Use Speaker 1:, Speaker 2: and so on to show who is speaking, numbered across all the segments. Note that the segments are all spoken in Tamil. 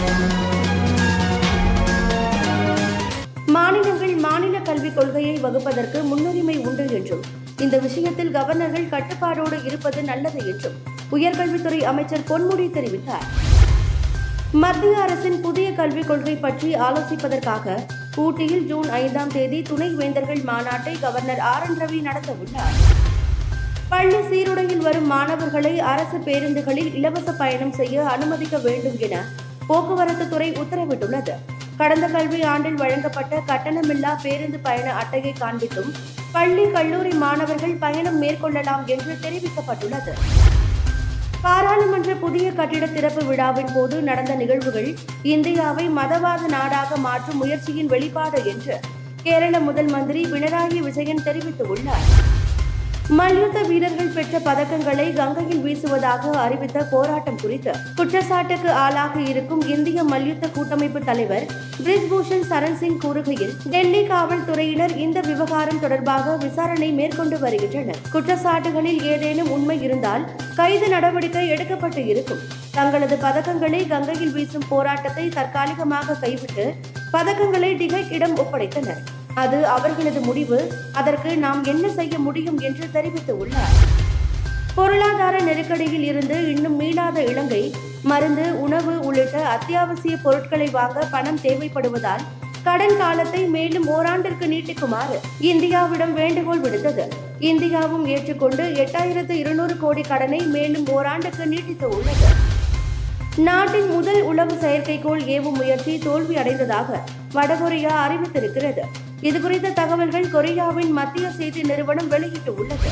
Speaker 1: மாநிலங்கள் மாநில கல்விக் கொள்கையை வகுப்பதற்கு முன்னுரிமை உண்டு என்றும் இந்த விஷயத்தில் கவர்னர்கள் கட்டுப்பாடோடு இருப்பது நல்லது என்றும் உயர்கல்வித்துறை அமைச்சர் பொன்முடி தெரிவித்தார் மத்திய அரசின் புதிய கல்விக் கொள்கை பற்றி ஆலோசிப்பதற்காக ஊட்டியில் ஜூன் ஐந்தாம் தேதி துணை வேந்தர்கள் மாநாட்டை கவர்னர் ஆர் என் ரவி நடத்தவுள்ளார் பள்ளி சீருடையில் வரும் மாணவர்களை அரசு பேருந்துகளில் இலவச பயணம் செய்ய அனுமதிக்க வேண்டும் என போக்குவரத்து துறை உத்தரவிட்டுள்ளது கடந்த கல்வி ஆண்டில் வழங்கப்பட்ட கட்டணமில்லா பேருந்து பயண அட்டையை காண்பித்தும் பள்ளி கல்லூரி மாணவர்கள் பயணம் மேற்கொள்ளலாம் என்று தெரிவிக்கப்பட்டுள்ளது பாராளுமன்ற புதிய கட்டிட திறப்பு விழாவின் போது நடந்த நிகழ்வுகள் இந்தியாவை மதவாத நாடாக மாற்றும் முயற்சியின் வெளிப்பாடு என்று கேரள முதல் மந்திரி பினராயி விஜயன் தெரிவித்துள்ளார் மல்யுத்த வீரர்கள் பெற்ற பதக்கங்களை கங்கையில் வீசுவதாக அறிவித்த போராட்டம் குறித்து குற்றச்சாட்டுக்கு ஆளாகி இருக்கும் இந்திய மல்யுத்த கூட்டமைப்பு தலைவர் பிரிஜ்பூஷன் சரண் சிங் கூறுகையில் டெல்லி காவல்துறையினர் இந்த விவகாரம் தொடர்பாக விசாரணை மேற்கொண்டு வருகின்றனர் குற்றச்சாட்டுகளில் ஏதேனும் உண்மை இருந்தால் கைது நடவடிக்கை எடுக்கப்பட்டு இருக்கும் தங்களது பதக்கங்களை கங்கையில் வீசும் போராட்டத்தை தற்காலிகமாக கைவிட்டு பதக்கங்களை டிகைட்டிடம் ஒப்படைத்தனர் அது அவர்களது முடிவு அதற்கு நாம் என்ன செய்ய முடியும் என்று தெரிவித்துள்ளார் பொருளாதார நெருக்கடியில் இருந்து இன்னும் மீளாத இலங்கை மருந்து உணவு உள்ளிட்ட அத்தியாவசிய பொருட்களை வாங்க பணம் தேவைப்படுவதால் கடன் காலத்தை மேலும் ஓராண்டிற்கு நீட்டிக்குமாறு இந்தியாவிடம் வேண்டுகோள் விடுத்தது இந்தியாவும் ஏற்றுக்கொண்டு எட்டாயிரத்து இருநூறு கோடி கடனை மேலும் ஓராண்டுக்கு நீட்டித்து உள்ளது நாட்டின் முதல் உளவு செயற்கைக்கோள் ஏவும் முயற்சி தோல்வி அடைந்ததாக வடகொரியா அறிவித்திருக்கிறது இதுகுறித்த தகவல்கள் கொரியாவின் மத்திய செய்தி நிறுவனம் வெளியிட்டுள்ளது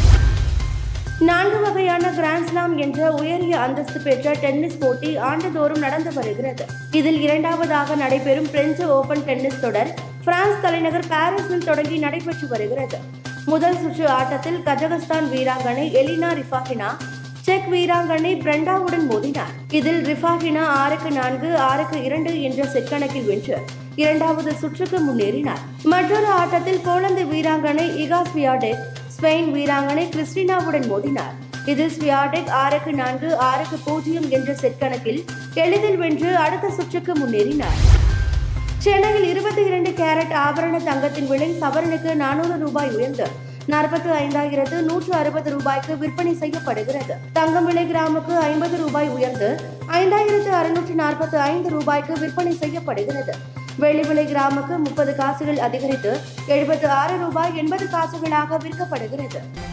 Speaker 1: நான்கு வகையான கிராண்ட்ஸ்லாம் என்ற உயரிய அந்தஸ்து பெற்ற டென்னிஸ் போட்டி ஆண்டுதோறும் நடந்து வருகிறது இதில் இரண்டாவதாக நடைபெறும் பிரெஞ்சு ஓபன் டென்னிஸ் தொடர் பிரான்ஸ் தலைநகர் பாரிஸில் தொடங்கி நடைபெற்று வருகிறது முதல் சுற்று ஆட்டத்தில் கஜகஸ்தான் வீராங்கனை எலினா ரிஃபாகினா செக் வீராங்கனை பிரண்டாவுடன் மோதினார் இதில் ரிஃபாகினா ஆறுக்கு நான்கு ஆறுக்கு இரண்டு என்ற செட் கணக்கில் வென்று இரண்டாவது சுற்றுக்கு முன்னேறினார் மற்றொரு ஆட்டத்தில் போலந்து வீராங்கனை இகா ஸ்வியாடெக் ஸ்பெயின் வீராங்கனை கிறிஸ்டினாவுடன் மோதினார் இதில் ஸ்வியாடெக் ஆறுக்கு நான்கு ஆறுக்கு பூஜ்ஜியம் என்ற செட் கணக்கில் எளிதில் வென்று அடுத்த சுற்றுக்கு முன்னேறினார் சென்னையில் இருபத்தி இரண்டு கேரட் ஆபரண தங்கத்தின் விலை சவரனுக்கு நானூறு ரூபாய் உயர்ந்து நாற்பத்தி ஐந்தாயிரத்து நூற்று அறுபது ரூபாய்க்கு விற்பனை செய்யப்படுகிறது தங்கம் விலை கிராமுக்கு ஐம்பது ரூபாய் உயர்ந்து ஐந்தாயிரத்து அறுநூற்று நாற்பத்தி ஐந்து ரூபாய்க்கு விற்பனை செய்யப்படுகிறது வெள்ளி விலை கிராமுக்கு முப்பது காசுகள் அதிகரித்து எழுபத்து ஆறு ரூபாய் எண்பது காசுகளாக விற்கப்படுகிறது